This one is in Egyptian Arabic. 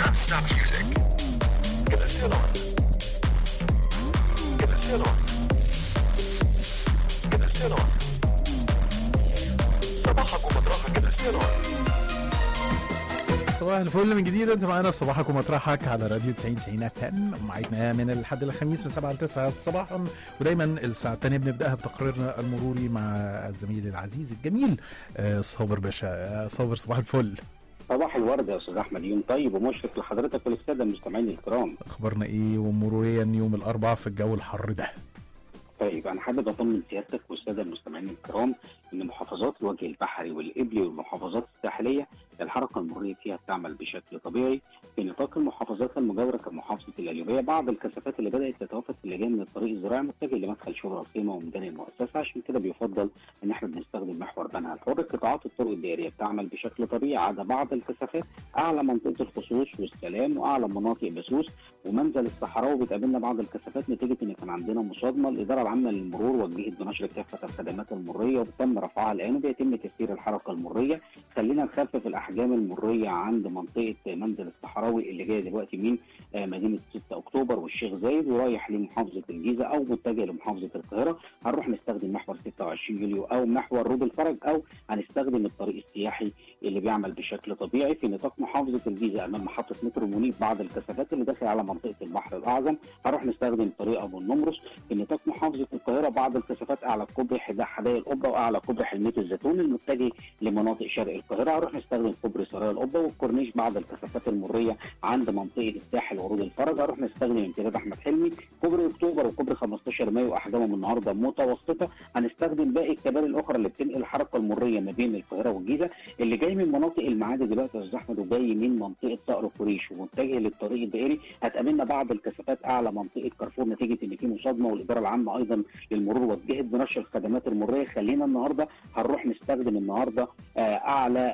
Non-stop music. Get us in on. Get us in on. Get us in on. صباحك ومطرحك get us in on. صباح الفل من جديد انت معانا في صباحك ومطرحك على راديو 90 90 اف ام ومعانا من الحد للخميس من 7 ل 9 صباحا ودايما الساعه الثانيه بنبداها بتقريرنا المروري مع الزميل العزيز الجميل آه، صابر باشا آه، صابر صباح الفل صباح الورد يا استاذ احمد يوم طيب ومشرق لحضرتك وللساده المستمعين الكرام اخبارنا ايه ومروريا يوم الاربعاء في الجو الحر ده طيب انا حابب اطمن سيادتك والساده المستمعين الكرام ان محافظات الوجه البحري والابلي والمحافظات الساحليه الحركه المروريه فيها تعمل بشكل طبيعي في نطاق المحافظات المجاوره كمحافظه القليوبيه بعض الكثافات اللي بدات تتوافد في اللي جايه من الطريق الزراعي متجه لمدخل شبرا الخيمه وميدان المؤسسه عشان كده بيفضل ان احنا بنستخدم محور بنها الحر قطاعات الطرق الدائريه بتعمل بشكل طبيعي عدا بعض الكثافات اعلى منطقه الخصوص والسلام واعلى مناطق بسوس ومنزل الصحراء وبتقابلنا بعض الكثافات نتيجه ان كان عندنا مصادمه الاداره العامه للمرور وجهت بنشر كافه الخدمات المروريه وتم رفعها الان وبيتم تسيير الحركه المروريه خلينا نخفف الاحجام المروريه عند منطقه منزل الصحراوي اللي جايه دلوقتي من آه، مدينه 6 اكتوبر والشيخ زايد ورايح لمحافظه الجيزه او متجه لمحافظه القاهره هنروح نستخدم محور 26 يوليو او محور رود الفرج او هنستخدم الطريق السياحي اللي بيعمل بشكل طبيعي في نطاق محافظه الجيزه امام محطه مترو منيب بعض الكثافات اللي داخله على منطقه البحر الاعظم هنروح نستخدم طريق ابو النمرس في نطاق محافظه القاهره بعض الكثافات اعلى كوبري حدا- حدائق القبه واعلى كوبري حلميه الزيتون المتجه لمناطق شرق القاهره هنروح نستخدم كوبري سرايا القبه والكورنيش بعض الكثافات المريه عند منطقه الساحل ورود الفرج هنروح نستخدم امتداد احمد حلمي كوبري اكتوبر وكوبري 15 مايو احجامهم النهارده متوسطه هنستخدم باقي الكباري الاخرى اللي بتنقل الحركه المريه ما بين القاهره والجيزه اللي جاي من مناطق المعادي دلوقتي يا استاذ احمد وجاي من منطقه صقر قريش ومتجه للطريق الدائري هتقابلنا بعض الكثافات اعلى منطقه كارفور نتيجه ان في مصادمه والاداره العامه ايضا للمرور وجهت بنشر الخدمات المروريه خلينا النهارده هنروح نستخدم النهارده آه، اعلى